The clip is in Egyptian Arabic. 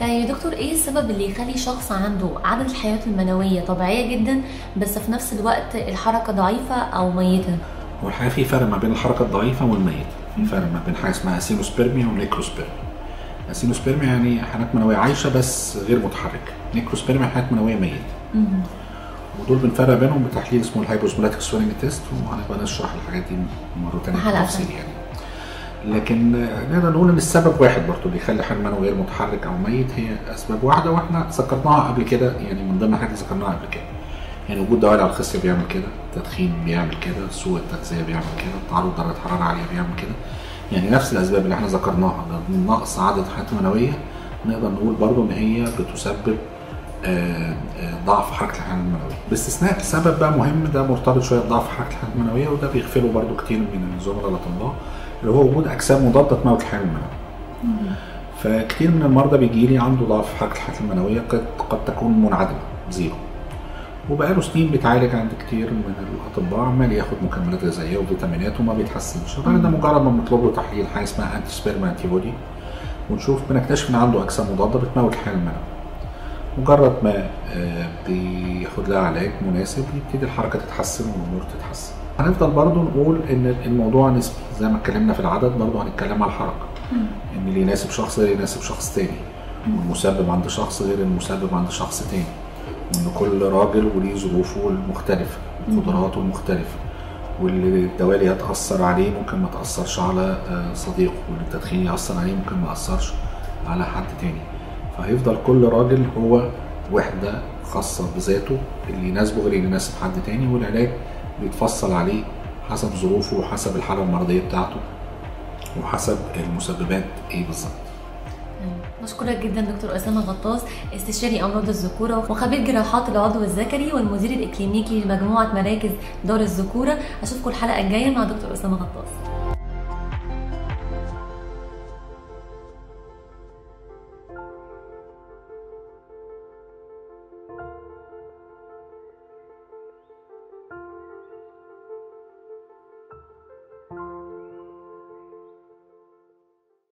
طيب يا دكتور ايه السبب اللي يخلي شخص عنده عدد الحيوات المنويه طبيعيه جدا بس في نفس الوقت الحركه ضعيفه او ميته هو الحقيقه في فرق ما بين الحركه الضعيفه والميت في فرق ما بين حاجه اسمها اسينوسبيرميا ونيكروسبيرميا اسينوسبيرميا يعني حيوانات منويه عايشه بس غير متحركه نيكروسبيرميا حيوانات منويه ميته ودول بنفرق بينهم بتحليل اسمه الهايبوسمولاتيك سويلنج تيست وهنبقى نشرح الحاجات دي مره ثانيه حلقة بالتفصيل يعني لكن نقدر نقول ان السبب واحد برضه اللي يخلي حيوان منوي غير متحرك او ميت هي اسباب واحده واحنا ذكرناها قبل كده يعني من ضمن الحاجات اللي ذكرناها قبل كده يعني وجود دوالي على الخصيه بيعمل كده التدخين بيعمل كده سوء التغذيه بيعمل كده تعرض درجه حراره عاليه بيعمل كده يعني نفس الاسباب اللي احنا ذكرناها ده نقص عدد الحيوانات المنويه نقدر نقول برضه ان هي بتسبب آه، آه، ضعف حركه الحيوان المنويه باستثناء سبب بقى مهم ده مرتبط شويه بضعف حركه الحيوان المنويه وده بيغفله برضو كتير من الزملاء الاطباء اللي هو وجود اجسام مضاده تموت الحيوان المنوي فكتير من المرضى بيجي لي عنده ضعف حركه الحيوان المنويه قد, قد تكون منعدمه زيرو وبقاله سنين بيتعالج عند كتير من الاطباء عمال ياخد مكملات غذائيه وفيتامينات وما بيتحسنش الراجل ده مجرد ما بنطلب له تحليل حاجه اسمها انتي سبيرما انتي بودي ونشوف بنكتشف ان عنده اجسام مضاده بتموت الحيوان المنوي مجرد ما آه، بياخد لها علاج مناسب يبتدي الحركه تتحسن والامور تتحسن هنفضل برضو نقول ان الموضوع نسبي زي ما اتكلمنا في العدد برضو هنتكلم على الحركه ان اللي يناسب شخص غير يناسب شخص تاني والمسبب عند شخص غير المسبب عند شخص تاني وان كل راجل وليه ظروفه المختلفه وقدراته المختلفه واللي الدوالي هتأثر عليه ممكن ما تأثرش على آه، صديقه واللي التدخين يأثر عليه ممكن ما يأثرش على حد تاني فهيفضل كل راجل هو وحدة خاصة بذاته اللي يناسبه غير اللي يناسب حد تاني والعلاج بيتفصل عليه حسب ظروفه وحسب الحالة المرضية بتاعته وحسب المسببات ايه بالظبط بشكرك جدا دكتور اسامه غطاس استشاري امراض الذكوره وخبير جراحات العضو الذكري والمدير الاكلينيكي لمجموعه مراكز دار الذكوره اشوفكم الحلقه الجايه مع دكتور اسامه غطاس